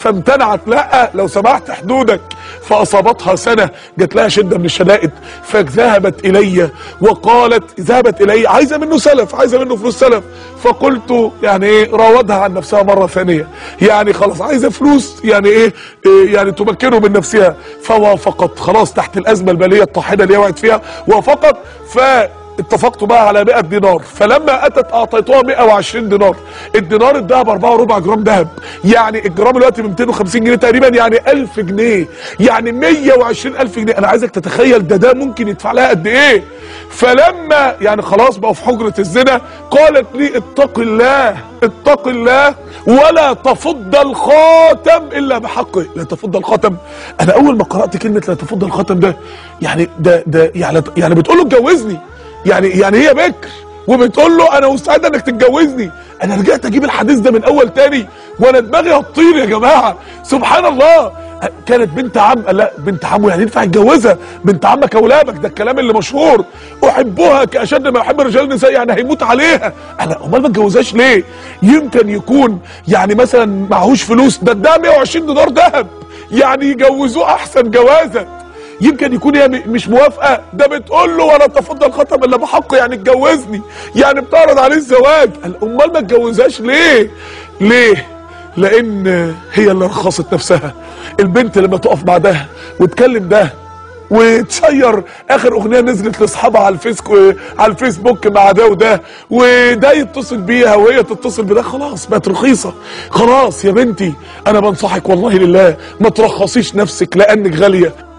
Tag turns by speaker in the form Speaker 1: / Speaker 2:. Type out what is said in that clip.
Speaker 1: فامتنعت لا لو سمحت حدودك فاصابتها سنه جات لها شده من الشدائد فذهبت الي وقالت ذهبت الي عايزه منه سلف عايزه منه فلوس سلف فقلت يعني ايه راودها عن نفسها مره ثانيه يعني خلاص عايزه فلوس يعني ايه, إيه يعني تمكنه من نفسها فوافقت خلاص تحت الازمه الماليه الطاحنه اللي هي وقعت فيها وافقت ف اتفقت بقى على 100 دينار فلما اتت اعطيتها 120 دينار الدينار الذهب 4 وربع جرام ذهب يعني الجرام دلوقتي ب 250 جنيه تقريبا يعني 1000 جنيه يعني 120 الف جنيه انا عايزك تتخيل ده ده ممكن يدفع لها قد ايه فلما يعني خلاص بقوا في حجره الزنا قالت لي اتق الله اتق الله ولا تفض الخاتم الا بحقه لا تفض الخاتم انا اول ما قرات كلمه لا تفض الخاتم ده يعني ده ده يعني يعني بتقول له اتجوزني يعني يعني هي بكر وبتقول له انا مستعد انك تتجوزني انا رجعت اجيب الحديث ده من اول تاني وانا دماغي هتطير يا جماعه سبحان الله كانت بنت عم لا بنت عمه يعني ينفع يتجوزها بنت عمك اولادك ده الكلام اللي مشهور احبها كاشد ما يحب الرجال النساء يعني هيموت عليها انا امال ما اتجوزهاش ليه يمكن يكون يعني مثلا معهوش فلوس ده ده 120 دينار ذهب يعني يجوزوه احسن جوازه يمكن يكون هي مش موافقه ده بتقول له ولا تفضل الخطب الا بحقه يعني اتجوزني يعني بتعرض عليه الزواج امال ما اتجوزهاش ليه ليه لان هي اللي رخصت نفسها البنت لما تقف مع ده وتكلم ده وتشير اخر اغنيه نزلت لاصحابها على الفيسبوك على الفيسبوك مع ده وده وده يتصل بيها وهي تتصل بده خلاص بقت رخيصه خلاص يا بنتي انا بنصحك والله لله ما ترخصيش نفسك لانك غاليه